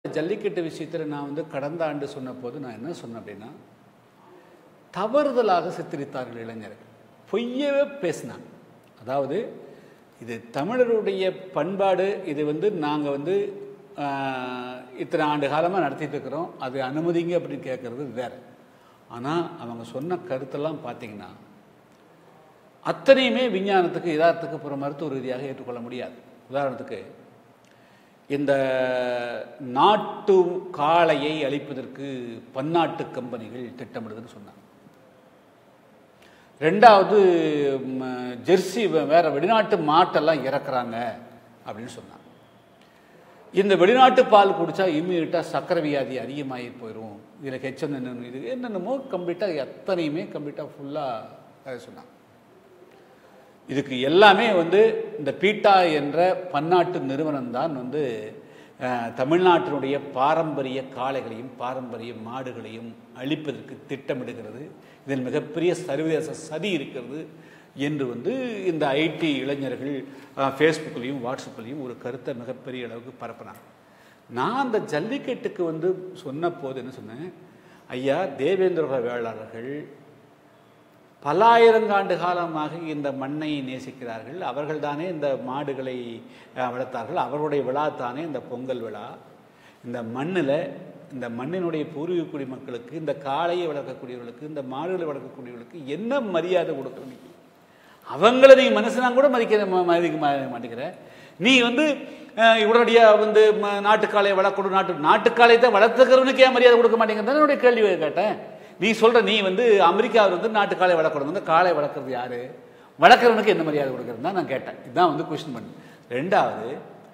ஜல்லிக்கட்டு விஷயத்தில் நான் வந்து கடந்த ஆண்டு சொன்ன போது நான் என்ன சொன்னேன் அப்படின்னா தவறுதலாக சித்தரித்தார்கள் இளைஞர்கள் பொய்யவே பேசினாங்க அதாவது இது தமிழருடைய பண்பாடு இது வந்து நாங்கள் வந்து ஆஹ், இத்தனை ஆண்டு காலமாக நடத்திட்டு இருக்கிறோம் அது அனுமதிங்க அப்படின்னு கேட்குறது வேற ஆனால் அவங்க சொன்ன கருத்தெல்லாம் பார்த்தீங்கன்னா அத்தனையுமே விஞ்ஞானத்துக்கு யதார்த்தத்துக்கு அப்புறம் மருத்துவ ரீதியாக ஏற்றுக்கொள்ள முடியாது உதாரணத்துக்கு இந்த நாட்டு காளையை அழிப்பதற்கு பன்னாட்டு கம்பெனிகள் திட்டமிடுதுன்னு சொன்னாங்க ரெண்டாவது ம், ஜெர்சி வே- வேற வெளிநாட்டு மாட்டெல்லாம் இறக்குறாங்க அப்படின்னு சொன்னாங்க இந்த வெளிநாட்டு பால் குடிச்சா இம்மிடியட்டாக சக்கரை வியாதி அதிகமாகி போயிடும் இதில் ஹெச்என் என்னென்ன இது என்னென்னமோ கம்ப்ளீட்டாக எத்தனையுமே கம்ப்ளீட்டாக ஃபுல்லாக சொன்னாங்க இதுக்கு எல்லாமே வந்து இந்த பீட்டா என்ற பன்னாட்டு நிறுவனம் தான் வந்து அஹ், தமிழ்நாட்டினுடைய பாரம்பரிய காளைகளையும் பாரம்பரிய மாடுகளையும் அழிப்பதற்கு திட்டமிடுகிறது இதில் மிகப்பெரிய சர்வதேச சதி இருக்கிறது என்று வந்து இந்த ஐடி இளைஞர்கள் ஃபேஸ்புக்லேயும் வாட்ஸ்அப்லேயும் ஒரு கருத்தை மிகப்பெரிய அளவுக்கு பரப்புனாங்க நான் அந்த ஜல்லிக்கட்டுக்கு வந்து சொன்ன போது என்ன சொன்னேன் ஐயா தேவேந்திர வேளாளர்கள் பல்லாயிரங்காண்டு காலமாக இந்த மண்ணை நேசிக்கிறார்கள் அவர்கள்தானே இந்த மாடுகளை அஹ், வளர்த்தார்கள் அவர்களுடைய விழா தானே இந்த பொங்கல் விழா இந்த மண்ணில் இந்த மண்ணினுடைய பூர்வீக குடிமக்களுக்கு இந்த காளையை வளர்க்கக்கூடியவர்களுக்கு இந்த மாடுகளை வளர்க்கக்கூடியவர்களுக்கு என்ன மரியாதை கொடுக்குற நீ அவங்கள நீ மனுஷனா கூட மதிக்க ம- மதிக்க மா- மாட்டேங்கிற நீ வந்து அஹ், உடனடியாக வந்து ம- நாட்டுக்காளையை வளர்க்கணும் நாட்டு நாட்டுக்காளையை தான் வளர்த்துக்கிறவனுக்கு ஏன் மரியாதை கொடுக்க மாட்டேங்கிறது என்னுடைய கேள்வி கேட்டேன் நீ சொல்ற நீ வந்து அமெரிக்காவில் வந்து நாட்டுக்காளை வளர்க்கணும் இந்த காளை வளர்க்குறது யாரு வளர்க்குறவனுக்கு என்ன மரியாதை கொடுக்குறது தான் நான் கேட்டேன் இதுதான் வந்து கொஸ்டின் பண்ணு ரெண்டாவது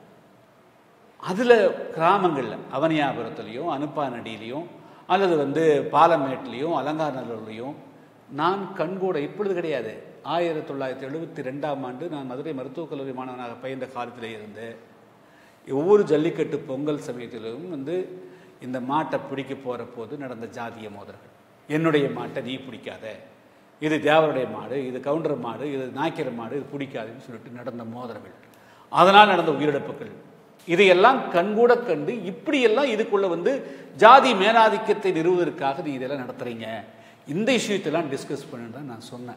அதில் கிராமங்களில் அவனியாபுரத்துலேயும் அனுப்பானடியிலையும் அல்லது வந்து பாலமேட்லேயும் அலங்காநல்லூர்லேயும் நான் கண்கூட இப்பொழுது கிடையாது ஆயிரத்தி தொள்ளாயிரத்தி எழுபத்தி ரெண்டாம் ஆண்டு நான் மதுரை மருத்துவக் கல்லூரி மாணவனாக பயின்ற காலத்திலே இருந்து ஒவ்வொரு ஜல்லிக்கட்டு பொங்கல் சமயத்திலும் வந்து இந்த மாட்டை பிடிக்க போகிற போது நடந்த ஜாதிய மோதல்கள் என்னுடைய மாட்டை நீ பிடிக்காத இது தேவருடைய மாடு இது கவுண்டர் மாடு இது நாய்க்கிற மாடு இது பிடிக்காதுன்னு சொல்லிட்டு நடந்த மோதல்கள் அதனால் நடந்த உயிரிழப்புகள் இதையெல்லாம் கண்கூட கண்டு இப்படியெல்லாம் இதுக்குள்ள வந்து ஜாதி மேலாதிக்கத்தை நிறுவுவதற்காக நீ இதெல்லாம் நடத்துறீங்க இந்த விஷயத்தெல்லாம் டிஸ்கஸ் பண்ணுன்னு தான் நான் சொன்னேன்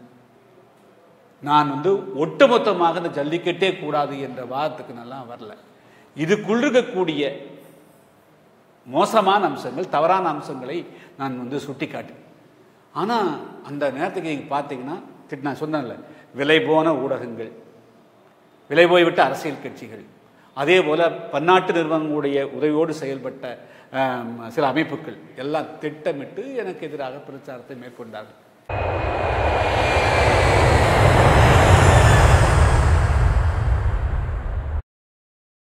நான் வந்து ஒட்டுமொத்தமாக இந்த ஜல்லிக்கட்டே கூடாது என்ற வாதத்துக்கு நல்லா வரல இதுக்குள் இருக்கக்கூடிய மோசமான அம்சங்கள் தவறான அம்சங்களை நான் வந்து சுட்டி காட்டேன் ஆனால் அந்த நேரத்துக்கு நீங்கள் பார்த்தீங்கன்னா திட் நான் சொன்னேன்ல விலை போன ஊடகங்கள் விலை போய்விட்ட அரசியல் கட்சிகள் அதே போல் பன்னாட்டு நிறுவனங்களுடைய உதவியோடு செயல்பட்ட ஆம், சில அமைப்புகள் எல்லாம் திட்டமிட்டு எனக்கு எதிராக பிரச்சாரத்தை மேற்கொண்டார்கள்